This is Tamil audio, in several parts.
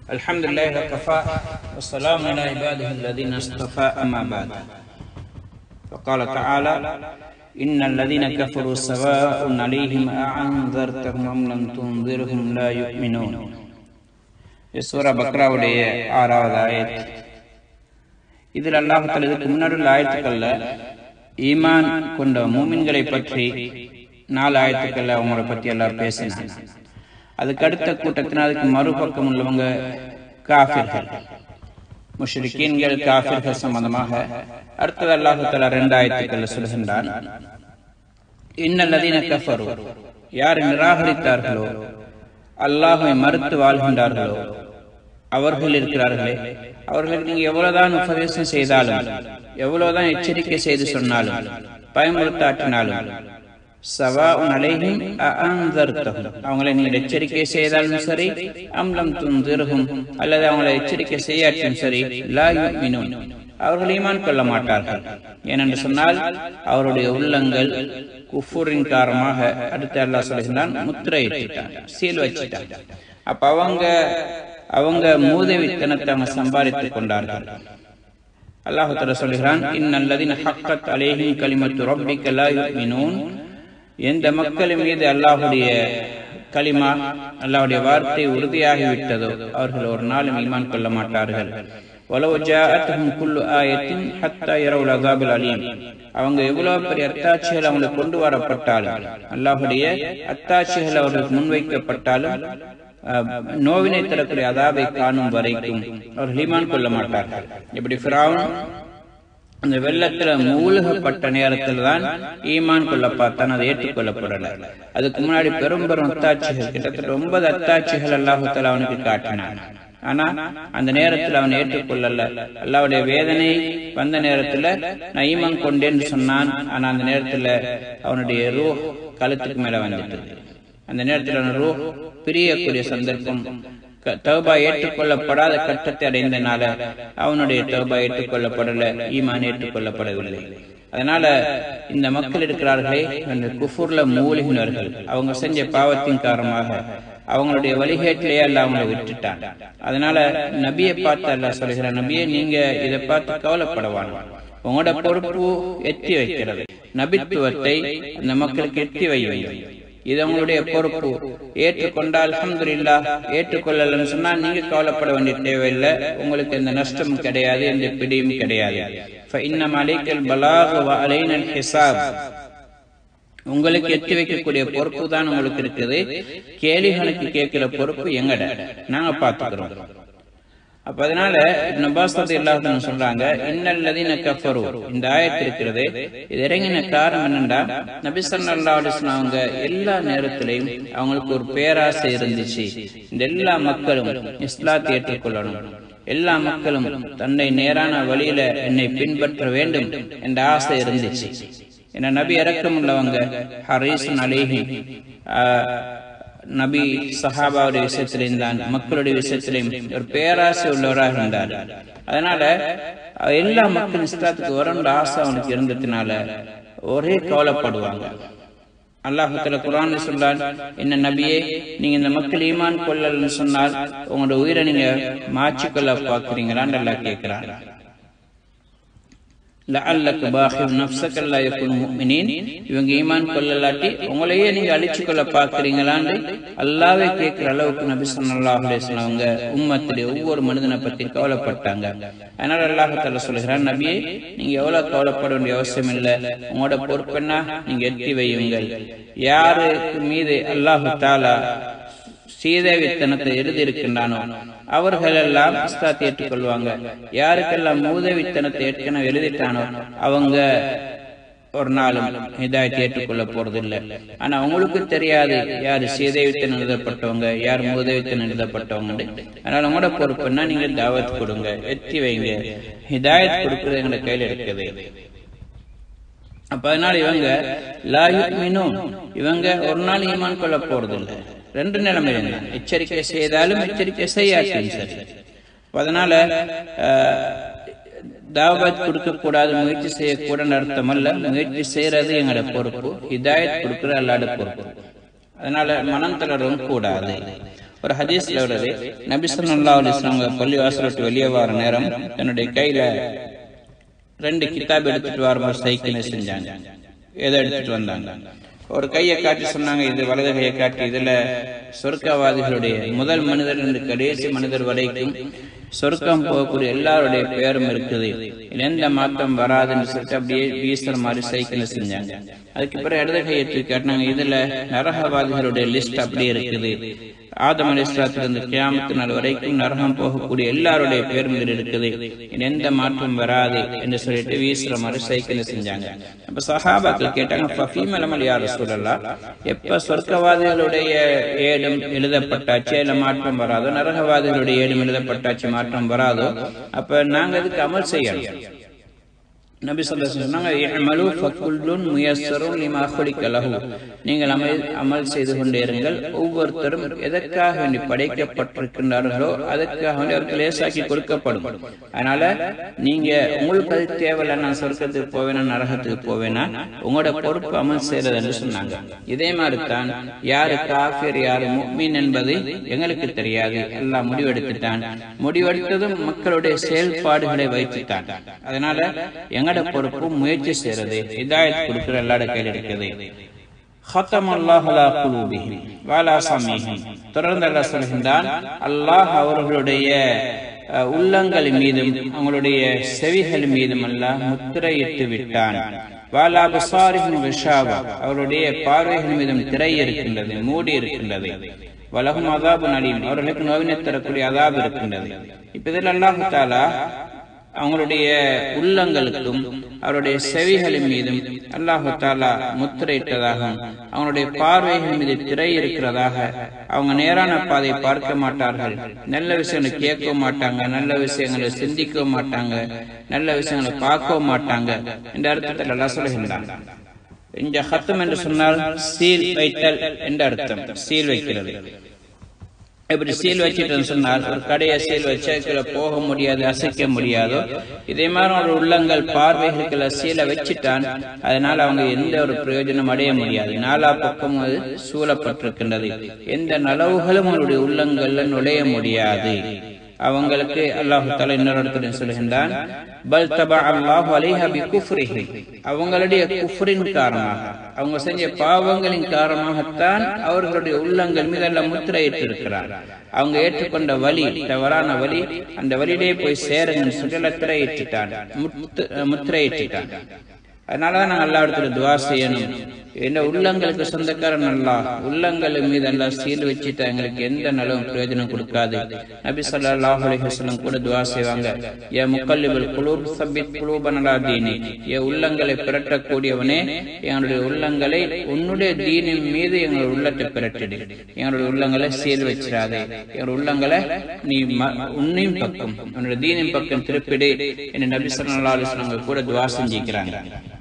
الحمد لله وكفى والسلام على عباده الذين اصطفى أما بعد فقال تعالى إن الذين كفروا سواء عليهم أعنذرتهم أم لم تنذرهم لا يؤمنون சூரா பக்ராவுடைய ஆறாவது ஆயத் இதில் அல்லாஹத்தில் இதுக்கு முன்னாடி உள்ள ஆயத்துக்கள்ல ஈமான் கொண்ட மூமின்களை பற்றி நாலு ஆயத்துக்கள்ல அவங்கள பற்றி எல்லாம் பேசினாங்க அதுக்கு அடுத்த கூட்டத்தினர் அதுக்கு மறுபக்கம் உள்ளவங்க காஃபிர்கள் முஷ்ரிக்கீன்கள் காஃபிர்கள் சம்பந்தமாக அடுத்தது அல்லாஹுத்தலா ரெண்டாயிரத்துக்கள் சொல்கின்றான் இன்னல்லதீன கஃபரு யார் நிராகரித்தார்களோ அல்லாஹை மறுத்து வாழ்கின்றார்களோ அவர்கள் இருக்கிறார்களே அவர்களுக்கு நீங்க எவ்வளவுதான் உபதேசம் செய்தாலும் எவ்வளவுதான் எச்சரிக்கை செய்து சொன்னாலும் பயமுறுத்தாட்டினாலும் சவா அலைஹிம் அஅன்தர்தஹும் அவங்களை நீங்கள் எச்சரிக்கை செய்தாலும் சரி அம்லம் துன்திருகும் அல்லது அவங்களை எச்சரிக்கை செய்யாற்றும் சரி லா யுமினூன் அவர்கள் ஈமான் கொள்ள மாட்டார்கள் ஏனென்று சொன்னால் அவருடைய உள்ளங்கள் குஃபூரின் காரணமாக அடுத்து அல்லாஹ் சொல்லுகிறான் முத்திரையிட்டான் சீல் வச்சிட்டான் அப்ப அவங்க அவங்க மூதவித்தனத்தை அவங்க சம்பாதித்துக் கொண்டார்கள் அல்லாஹு தஆலா சொல்கிறான் இன்னல்லதீன ஹக்கத் அலைஹிம் கலிமத்து ரப்பிக லா யுமினூன் எந்த மக்கள் மீது அல்லாஹுடைய களிமா அல்லாஹுடைய வார்த்தை உறுதியாகி விட்டதோ அவர்கள் ஒரு நாளும் ஈமான் கொள்ள மாட்டார்கள் வலவு ஜாஅத்துஹும் குல்லு ஆயத்தின் ஹத்தா யரவுல் அஸாபில் அலீம் அவங்க எவ்வளவு பெரிய அத்தாட்சிகள் அவங்களுக்கு கொண்டு வரப்பட்டாலும் அல்லாஹுடைய அத்தாட்சிகள் அவர்களுக்கு முன்வைக்கப்பட்டாலும் நோவினை தரக்கூடிய அதாவை காணும் வரைக்கும் அவர்கள் ஈமான் கொள்ள மாட்டார்கள் இப்படி ஃபிராவுன் அந்த வெள்ளத்துல மூழ்கப்பட்ட நேரத்தில் தான் ஈமான் கொள்ள பார்த்தான் அதை ஏற்றுக்கொள்ளப்படல அதுக்கு முன்னாடி பெரும் பெரும் அத்தாட்சிகள் கிட்டத்தட்ட ஒன்பது அத்தாட்சிகள் அல்லாஹுத்தல அவனுக்கு காட்டினான் ஆனா அந்த நேரத்தில் அவன் ஏற்றுக்கொள்ளல அல்லாவுடைய வேதனை வந்த நேரத்துல நான் ஈமான் கொண்டேன்னு சொன்னான் ஆனா அந்த நேரத்துல அவனுடைய ரூ கழுத்துக்கு மேல வந்துட்டு அந்த நேரத்தில் அவன் ரூ பிரியக்கூடிய சந்தர்ப்பம் தௌபா ஏற்றுக்கொள்ளப்படாத கட்டத்தை அடைந்தனால அவனுடைய தௌபா ஏற்றுக்கொள்ளப்படல ஈமான் ஏற்றுக்கொள்ளப்படவில்லை அதனால இந்த மக்கள் இருக்கிறார்களே அந்த குஃபூர்ல மூழ்கினர்கள் அவங்க செஞ்ச பாவத்தின் காரணமாக அவங்களுடைய வழிகேட்டிலேயே அல்ல அவங்களை விட்டுட்டான் அதனால நபியை பார்த்து அல்ல சொல்கிற நபியை நீங்க இதை பார்த்து கவலைப்படவான் உங்களோட பொறுப்பு எத்தி வைக்கிறது நபித்துவத்தை அந்த மக்களுக்கு எத்தி வைவீங்க இது உங்களுடைய பொறுப்பு ஏற்றுக்கொண்டால் அலமதுல்லா ஏற்றுக்கொள்ளலன்னு சொன்னா நீங்க கவலைப்பட வேண்டிய தேவையில்லை உங்களுக்கு எந்த நஷ்டமும் கிடையாது எந்த பிடியும் கிடையாது உங்களுக்கு எத்தி வைக்கக்கூடிய பொறுப்பு தான் உங்களுக்கு இருக்குது கேலிகளுக்கு கேட்கிற பொறுப்பு எங்கட நாங்க பாத்துக்கிறோம் அப்ப அதனால நபாசத்து இல்லாத சொல்றாங்க இன்னல்லதீன கஃபரு இந்த ஆயத்து இருக்கிறது இது இறங்கின காரணம் என்னண்டா நபிசல்லா அவங்க எல்லா நேரத்திலையும் அவங்களுக்கு ஒரு பேராசை இருந்துச்சு இந்த எல்லா மக்களும் இஸ்லாத்தை ஏற்றுக்கொள்ளணும் எல்லா மக்களும் தன்னை நேரான வழியில என்னை பின்பற்ற வேண்டும் என்ற ஆசை இருந்துச்சு என்ன நபி இறக்கம் உள்ளவங்க ஹரீசன் அலிஹி நபி சஹாபாவுடைய விஷயத்திலையும் தான் மக்களுடைய விஷயத்திலையும் ஒரு பேராசை உள்ளவராக இருந்தார் அதனால எல்லா மக்களும் இஸ்லாத்துக்கு வரன்ற ஆசை அவனுக்கு இருந்ததுனால ஒரே கவலைப்படுவாங்க அல்லாஹத்துல குரான் சொல்றான் என்ன நபியே நீங்க இந்த மக்கள் ஈமான் கொள்ளல்னு சொன்னால் உங்களோட உயிரை நீங்க மாற்றிக்கொள்ள பாக்குறீங்களான்னு எல்லாம் கேட்கிறான் லஅல்லக பாஹிர் நஃப்ஸக லா யகுனு முஃமினீன் இவங்க ஈமான் கொள்ளலாட்டி உங்களையே நீங்க அழிச்சு கொள்ள பாக்குறீங்களான்னு அல்லாஹ்வே கேட்கிற அளவுக்கு நபி ஸல்லல்லாஹு அலைஹி வஸல்லம் அவங்க உம்மத்திலே ஒவ்வொரு மனிதனை பத்தி கவலைப்பட்டாங்க அதனால அல்லாஹ் தஆலா சொல்கிறான் நபியே நீங்க எவ்வளவு கவலைப்பட வேண்டிய அவசியம் இல்லை உங்களோட பொறுப்பென்னா நீங்க எட்டி வையுங்கள் யாரு மீது அல்லாஹ் தஆலா சீதேவித்தனத்தை எழுதியிருக்கின்றானோ அவர்கள் எல்லாம் இஸ்லாத்தை ஏற்றுக்கொள்வாங்க யாருக்கெல்லாம் மூதவித்தனத்தை ஏற்கனவே எழுதிட்டானோ அவங்க ஒரு நாளும் இதாயத்தை ஏற்றுக்கொள்ள போறது இல்லை ஆனா உங்களுக்கு தெரியாது யாரு சீதேவித்தன் எழுதப்பட்டவங்க யார் மூதவித்தன் எழுதப்பட்டவங்க அதனால உங்களோட பொறுப்புன்னா நீங்க தாவத் கொடுங்க எத்தி வைங்க ஹிதாயத் கொடுக்கறது எங்களை கையில இருக்குது அப்ப அதனால இவங்க லாயுக்மினும் இவங்க ஒரு நாள் ஈமான் கொள்ள போறது இல்லை ரெண்டு நிலைமை எச்சரிக்கை செய்தாலும் எச்சரிக்கை செய்யாட்டும் சரி அதனால தாவத் கொடுக்கக்கூடாது முயற்சி செய்யக்கூடாது அர்த்தம் அல்ல முயற்சி செய்யறது எங்களோட பொறுப்பு ஹிதாயத் கொடுக்கிற அல்லாட பொறுப்பு அதனால மனம் தளரவும் கூடாது ஒரு ஹதீஸ்ல வருது நபி ஸல்லல்லாஹு அலைஹி வஸல்லம் பள்ளி வாசல் விட்டு வெளியே வர நேரம் தன்னுடைய கையில ரெண்டு கிதாப் எடுத்துட்டு வரும்போது சைக்கிள் செஞ்சாங்க எதை எடுத்துட்டு வந்தாங்க ஒரு கையை காட்டி சொன்னாங்க இது வலது கையை காட்டி இதுல சொர்க்கவாதிகளுடைய முதல் மனிதர் இருந்து கடைசி மனிதர் வரைக்கும் சொர்க்கம் போகக்கூடிய எல்லாருடைய பெயரும் இருக்குது இதுல எந்த மாற்றம் வராதுன்னு சொல்லிட்டு அப்படியே வீசுற மாதிரி சைக்கிள் செஞ்சாங்க அதுக்கு பிறகு இடது கையை தூக்கி காட்டினாங்க இதுல நரகவாதிகளுடைய லிஸ்ட் அப்படியே இருக்குது ஆதம் அலிஸ்லாத்திலிருந்து கியாமத்து நாள் வரைக்கும் நரகம் போகக்கூடிய எல்லாருடைய பேரும் இதில் இருக்குது இனி எந்த மாற்றம் வராது என்று சொல்லிட்டு வீசுற மாதிரி சைக்கிள் செஞ்சாங்க அப்ப சஹாபாக்கள் கேட்டாங்க ஃபீமலமல் யார் சொல்லலாம் எப்ப சொர்க்கவாதிகளுடைய ஏடும் எழுதப்பட்டாச்சு அதுல மாற்றம் வராதோ நரகவாதிகளுடைய ஏடும் எழுதப்பட்டாச்சு மாற்றம் வராதோ அப்ப நாங்க இதுக்கு அமல் செய்யணும் நபி சொல்ல சொன்னாங்க "இஅமலு ஃபக்குல்லுன் முயஸ்ஸருன் லிமா குலிக லஹு." நீங்கள் அமல் அமல் செய்து கொண்டே இருங்கள் ஒவ்வொருத்தரும் எதற்காக வேண்டி படைக்கப்பட்டிருக்கின்றார்களோ அதற்காக வேண்டி அவருக்கு லேசாக்கி கொடுக்கப்படும் அதனால நீங்க உங்களுக்கு அது தேவையில்ல நான் சொர்க்கத்துக்கு போவேனா நரகத்துக்கு போவேனா உங்களோட பொறுப்பு அமல் செய்யறது என்று சொன்னாங்க இதே மாதிரி தான் யாரு காஃபிர் யாரு முக்மீன் என்பது எங்களுக்கு தெரியாது எல்லாம் முடிவெடுத்துட்டான் முடிவெடுத்ததும் மக்களுடைய செயல்பாடுகளை வைத்துட்டான் அதனால எங்க எங்கட பொறுப்பு முயற்சி செய்யறது இதாயத் கொடுக்கிற எல்லாட கையில் இருக்குது خَتَمَ اللَّهُ عَلَى قُلُوبِهِمْ وَعَلَى سَمْعِهِمْ தொடர்ந்து அல்லாஹ் சொல்கின்றான் அல்லாஹ் அவர்களுடைய அஹ், உள்ளங்கள் மீதும் அவங்களுடைய செவிகள் மீதும் அல்லாஹ் முத்திரையிட்டு விட்டான் வாலா பசாரிஹிம் விஷாவா அவருடைய பார்வைகள் மீதும் திரை இருக்கின்றது மூடி இருக்கின்றது வலகும் அதாபு நலீம் அவர்களுக்கு நோவினை தரக்கூடிய அதாபு இருக்கின்றது இப்ப இதில் அல்லாஹு தாலா அவங்களுடைய உள்ளங்களுக்கும் அவருடைய செவிகளின் மீதும் அல்லாஹு தாலா முத்திரையிட்டதாகவும் அவங்களுடைய பார்வைகள் மீது திரை இருக்கிறதாக அவங்க நேரான பாதையை பார்க்க மாட்டார்கள் நல்ல விஷயங்களை கேட்க மாட்டாங்க நல்ல விஷயங்களை சிந்திக்கவும் மாட்டாங்க நல்ல விஷயங்களை பார்க்கவும் மாட்டாங்க என்ற அர்த்தத்தில் எல்லாம் சொல்கின்றாங்க இந்த ஹத்தம் என்று சொன்னால் சீல் வைத்தல் என்ற அர்த்தம் சீல் வைக்கிறது இப்படி சீல் வச்சிட்டு சொன்னால் ஒரு கடையை சீல் வச்சு அதுக்குள்ள போக முடியாது அசைக்க முடியாதோ இதே மாதிரி ஒரு உள்ளங்கள் பார்வைகளுக்குள்ள சீலை வச்சுட்டான் அதனால அவங்க எந்த ஒரு பிரயோஜனம் அடைய முடியாது நாலா பக்கம் அது சூழப்பட்டிருக்கின்றது எந்த நலவுகளும் அவருடைய உள்ளங்கள்ல நுழைய முடியாது அவங்களுக்கு அல்லாஹு தஆலா இன்னொரு இடத்துல சொல்கின்றான் பல் தபா அல்லாஹு அலைஹா பி குஃப்ரிஹி அவங்களுடைய குஃப்ரின் காரணமாக அவங்க செஞ்ச பாவங்களின் காரணமாகத்தான் அவர்களுடைய உள்ளங்கள் மீது எல்லாம் முத்திரையிட்டு இருக்கிறார் அவங்க ஏற்றுக்கொண்ட வழி தவறான வழி அந்த வழியிலே போய் சேருங்கன்னு சொல்லி எல்லாம் திரையிட்டுட்டான் முத்து- முத்திரையிட்டுட்டான் அதனாலதான் நாங்க எல்லா இடத்துல துவா செய்யணும் என்ன உள்ளங்களுக்கு சொந்தக்காரன் அல்லா உள்ளங்கள் மீது அல்லா சீல் வச்சுட்டு எங்களுக்கு எந்த நலவும் பிரயோஜனம் கொடுக்காது நபி ஸல்லல்லாஹு அலைஹி வஸல்லம் கூட துவா செய்வாங்க ஏ முக்கல்லிபுல் குலூப் சப்பித் குலூபன் அலா தீனி ஏ உள்ளங்களை பிரட்டக்கூடியவனே எங்களுடைய உள்ளங்களை உன்னுடைய தீனின் மீது எங்களுடைய உள்ளத்தை பிரட்டிடு எங்களுடைய உள்ளங்களை சீல் வச்சிடாதே எங்களுடைய உள்ளங்களை நீ ம- உன்னையும் பக்கம் உன்னுடைய தீனின் பக்கம் திருப்பிடு என்று நபி ஸல்லல்லாஹு அலைஹி வஸல்லம் கூட துவா செஞ்சிக்கிறாங்க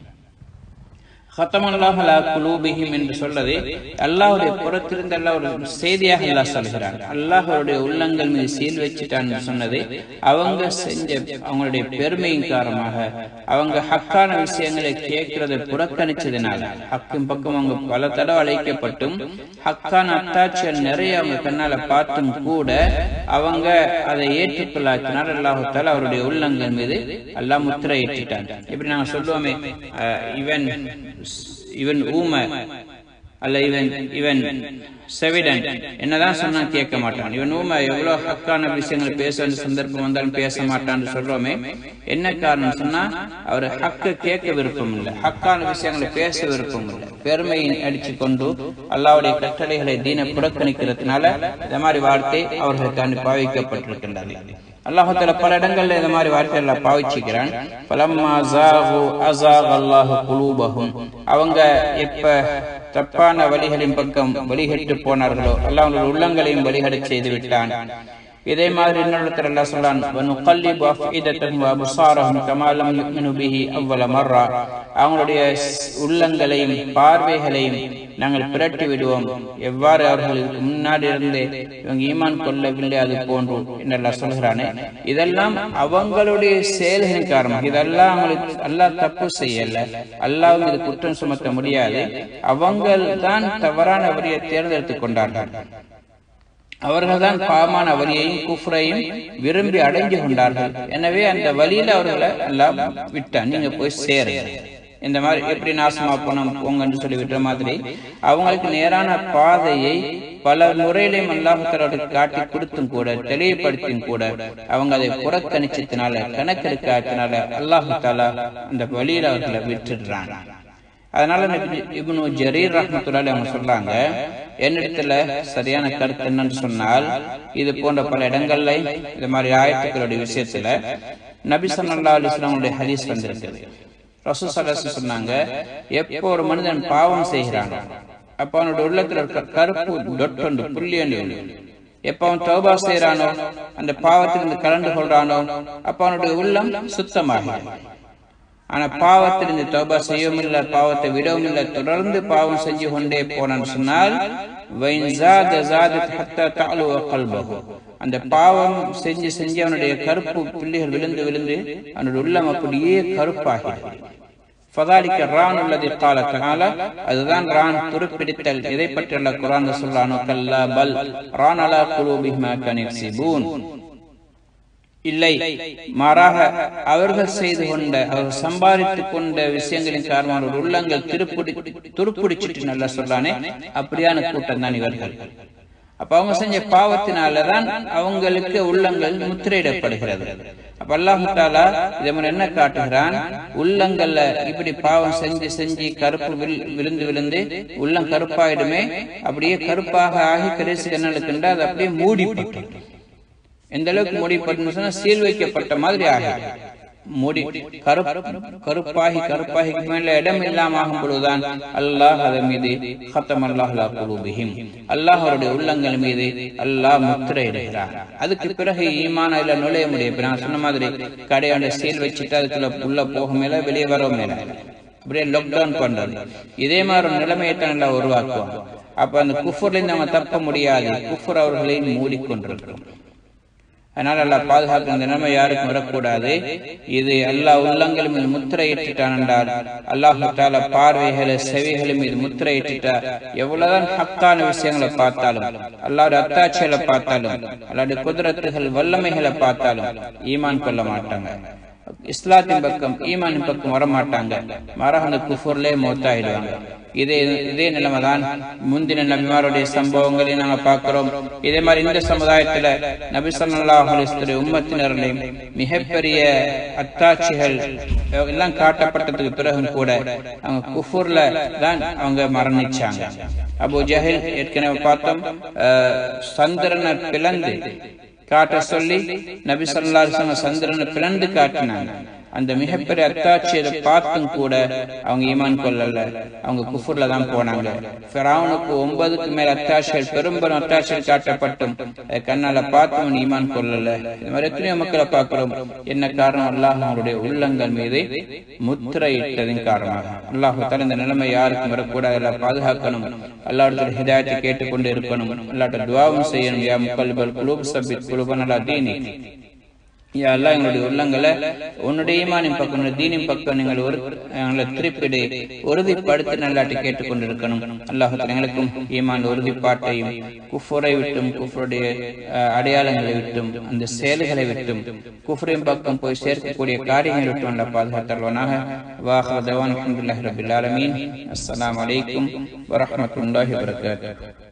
ஹத்தமல்லாஹ் அலா குலூபிஹிம் என்று சொல்லது அல்லாஹ்வுடைய புறத்திலிருந்து அல்லாஹ் ஒரு செய்தியாக அல்லாஹ் சொல்கிறான் அல்லாஹ் அவருடைய உள்ளங்கள் மீது சீல் வச்சுட்டான் என்று சொன்னது அவங்க செஞ்ச அவங்களுடைய பெருமையின் காரணமாக அவங்க ஹக்கான விஷயங்களை கேட்கிறதை புறக்கணிச்சதுனால ஹக்கும் பக்கம் அவங்க பல தடவை அழைக்கப்பட்டும் ஹக்கான அத்தாட்சிகள் நிறைய அவங்க கண்ணால பார்த்தும் கூட அவங்க அதை ஏற்றுக்கொள்ளாத்தினால் அல்லாஹு தாலா அவருடைய உள்ளங்கள் மீது அல்லாஹ் முத்திரையிட்டான் இப்படி நாங்க சொல்லுவோமே அஹ், இவன் இவன் ஊமை அல்ல இவன் இவன் செவிடன் என்னதான் சொன்னா கேட்க மாட்டான் இவன் ஊமை எவ்வளவு ஹக்கான விஷயங்கள் பேச வேண்டிய சந்தர்ப்பம் வந்தாலும் பேச மாட்டான்னு சொல்றோமே என்ன காரணம் சொன்னா அவர் ஹக்க கேட்க விருப்பம் இல்லை ஹக்கான விஷயங்களை பேச விருப்பம் இல்லை பெருமையை அடிச்சு கொண்டு அல்லாவுடைய கட்டளைகளை தீன புறக்கணிக்கிறதுனால இந்த மாதிரி வார்த்தை அவர்களுக்காண்டி பாவிக்கப்பட்டிருக்கின்றது அல்லாஹால பல இடங்கள்ல இந்த மாதிரி வார்த்தைகளை பாவிச்சுக்கிறான் பலம்மா ஜாகு அஸாக அல்லாஹு குலூபஹும் அவங்க எப்ப தப்பான வழிகளின் பக்கம் வழிகட்டு போனார்களோ அல்லாஹ் அவங்களுடைய உள்ளங்களையும் வழிகடச் செய்து விட்டான் இதே மாதிரி இன்னொருத்தர் அல்லாஹ் சொல்றான் வனுகல்லிபு அஃஇதத்தஹும் வஅப்சாரஹும் கமா லம் யுமினு பிஹி அவ்வல மர்ரா அவங்களுடைய ஸ்- உள்ளங்களையும் பார்வைகளையும் நாங்கள் பிரட்டி விடுவோம் எவ்வாறு அவர்கள் இதுக்கு முன்னாடி இருந்தே இவங்க ஈமான் கொள்ளவில்லை அது போன்று என்று அல்லாஹ் சொல்கிறானே இதெல்லாம் அவங்களுடைய செயல்களின் காரணமாக இதெல்லாம் அவங்களுக்கு அல்லாஹ் தப்பு செய்யல அல்லாஹ் இது குற்றம் சுமத்த முடியாது அவங்கள் தான் தவறான வழியை தேர்ந்தெடுத்துக் கொண்டார்கள் அவர்கள்தான் பாவமான வழியையும் குஃப்ரையும் விரும்பி அடைஞ்சு கொண்டார்கள் எனவே அந்த வழியில அவர்களை எல்லாம் விட்டான் நீங்க போய் சேருங்க இந்த மாதிரி எப்படி நாசமா போனோம் போங்கன்னு சொல்லி விட்ட மாதிரி அவங்களுக்கு நேரான பாதையை பல முறையிலையும் அல்லாஹத்தரோடு காட்டி கொடுத்தும் கூட தெளிவுபடுத்தியும் கூட அவங்க அதை புறக்கணிச்சதுனால கணக்கெடுக்காதனால அல்லாஹு தாலா அந்த வழியில அவர்களை விட்டுடுறாங்க அதனால இப்னு ஜரீர் ரஹமத்துல்லாஹி அவங்க சொல்றாங்க என்னிடத்துல சரியான கருத்து என்னன்னு சொன்னால் இது போன்ற பல இடங்கள்ல இது மாதிரி ஆயத்துக்களுடைய விஷயத்துல நபி சல்லா அலிஸ்லாமுடைய ஹதீஸ் வந்திருக்குது ரசூல் சல்லாஸ் சொன்னாங்க எப்போ ஒரு மனிதன் பாவம் செய்கிறான் அப்ப அவனோட உள்ளத்துல இருக்க கருப்பு டொட்டொண்டு புள்ளி ஒன்று எப்ப அவன் தௌபா செய்யறானோ அந்த பாவத்திலிருந்து கலந்து கொள்றானோ அப்ப அவனுடைய உள்ளம் சுத்தமாகும் ஆனா பாவத்திலிருந்து தௌபா செய்யவும் இல்ல பாவத்தை விடவும் இல்ல தொடர்ந்து பாவம் செஞ்சு கொண்டே போனான்னு சொன்னால் அந்த பாவம் செஞ்சு செஞ்சு அவனுடைய கருப்பு பிள்ளைகள் விழுந்து விழுந்து அவனுடைய உள்ளம் அப்படியே கருப்பாகிறது ஃபதாலிக்க ரான் உள்ளது கால கால அதுதான் ரான் துருப்பிடித்தல் எதை பற்றியுள்ள குரான் சொல்லானோ கல்லா பல் ரான் அலா குலூபிஹிமா கனிப்சிபூன் இல்லை மாறாக அவர்கள் செய்து கொண்ட அவர்கள் சம்பாதித்துக் கொண்ட விஷயங்களின் காரணமாக உள்ளங்கள் திருப்புடி துருப்பிடிச்சிட்டு நல்லா சொல்லானே அப்படியான கூட்டம் தான் இவர்கள் அப்ப அவங்க செஞ்ச பாவத்தினாலதான் அவங்களுக்கு உள்ளங்கள் முத்திரையிடப்படுகிறது அப்ப அல்லாஹு தாலா இதன் என்ன காட்டுகிறான் உள்ளங்கள்ல இப்படி பாவம் செஞ்சு செஞ்சு கருப்பு விழுந்து விழுந்து உள்ளம் கருப்பாயிடுமே அப்படியே கருப்பாக ஆகி கடைசி கண்ணலுக்குண்டா அது அப்படியே மூடிப்பட்டு எந்த அளவுக்கு மூடிப்பட்டு சொன்னா சீல் வைக்கப்பட்ட மாதிரி ஆகும் மூடி கருப்பாகி கருப்பாகி மேல இடம் இல்லாம ஆகும் பொழுதுதான் அல்லாஹ் அதன் மீது ஹத்தம் அல்லாஹ் குலூபிஹிம் அல்லாஹ் அவருடைய உள்ளங்கள் மீது அல்லாஹ் முத்திரையிடுகிறார் அதுக்கு பிறகு ஈமான இல்ல நுழைய முடியும் நான் சொன்ன மாதிரி கடையாண்ட சீல் வச்சுட்டு அதுக்குள்ள உள்ள போக மேல வெளியே வர மேல அப்படியே லாக்டவுன் பண்றது இதே மாதிரி ஒரு நிலைமையை தான் நல்லா உருவாக்குவோம் அப்ப அந்த குஃபர்ல நம்ம தப்ப முடியாது குஃபர் அவர்களை மூடிக்கொண்டிருக்கிறோம் அதனால அல்லா பாதுகாக்க இந்த நிலைமை யாருக்கும் வரக்கூடாது இது எல்லா உள்ளங்களும் மீது முத்திரையிட்டுட்டான் என்றால் அல்லாஹு தால பார்வைகளை செவிகளை மீது முத்திரையிட்டுட்டா எவ்வளவுதான் ஹக்கான விஷயங்களை பார்த்தாலும் அல்லாட அத்தாட்சிகளை பார்த்தாலும் அல்லாட குதிரத்துகள் வல்லமைகளை பார்த்தாலும் ஈமான் கொள்ள மாட்டாங்க இஸ்லாத்தின் பக்கம் ஈமானின் பக்கம் வரமாட்டாங்க மாறாக அந்த குஃபூர்லே மௌத்தாயிடுவாங்க இதே இதே நிலைமை தான் முந்தின நபிமாருடைய சம்பவங்களை நாங்க பார்க்கிறோம் இதே மாதிரி இந்த சமுதாயத்துல நபி சொல்லாஹுடைய உம்மத்தினர்களையும் மிகப்பெரிய அத்தாட்சிகள் எல்லாம் காட்டப்பட்டதுக்கு பிறகும் கூட அவங்க குஃபூர்ல தான் அவங்க மரணிச்சாங்க அபு ஜஹில் ஏற்கனவே பார்த்தோம் சந்திரனை பிளந்து காட்ட சொல்லி நபி சொல்லா சந்திரனை பிளந்து காட்டினாங்க அந்த மிகப்பெரிய அத்தாட்சியை பார்த்தும் கூட அவங்க ஈமான் கொள்ளல அவங்க குஃபுர்ல தான் போனாங்க பிராவனுக்கு ஒன்பதுக்கு மேல அத்தாட்சிகள் பெரும்பெரும் அத்தாட்சிகள் காட்டப்பட்டும் கண்ணால பார்த்தும் ஈமான் கொள்ளல இது மாதிரி எத்தனையோ மக்களை பார்க்கிறோம் என்ன காரணம் அல்லாஹ் அவருடைய உள்ளங்கள் மீது முத்திரையிட்டதின் காரணமாக அல்லாஹு தர இந்த நிலைமை யாருக்கும் வரக்கூடாது எல்லாம் பாதுகாக்கணும் அல்லாஹ் ஹிதாயத்தை கேட்டுக்கொண்டு இருக்கணும் அல்லாட்ட துவாவும் செய்யணும் யா முக்கல்பல் குலூப் சபித் குலூபன் அல்லா தீனி யா அல்லா எங்களுடைய உள்ளங்களை உன்னுடைய ஈமானின் பக்கம் தீனின் பக்கம் நீங்கள் ஒரு எங்களை திருப்பிடு உறுதிப்படுத்தி நல்லாட்டி கேட்டுக்கொண்டிருக்கணும் அல்லாஹத்தில் எங்களுக்கும் ஈமான் உறுதிப்பாட்டையும் குஃபுரை விட்டும் குஃபருடைய அடையாளங்களை விட்டும் அந்த செயல்களை விட்டும் குஃபரின் பக்கம் போய் சேர்க்கக்கூடிய காரியங்களை விட்டும் அல்ல பாதுகாத்தல்வனாக வாஹ் தவான் அஹமதுல்லாஹி ரபில் ஆலமீன் அஸ்ஸலாமு அலைக்கும் வரஹ்மத்துல்லாஹி வபரகாத்துஹு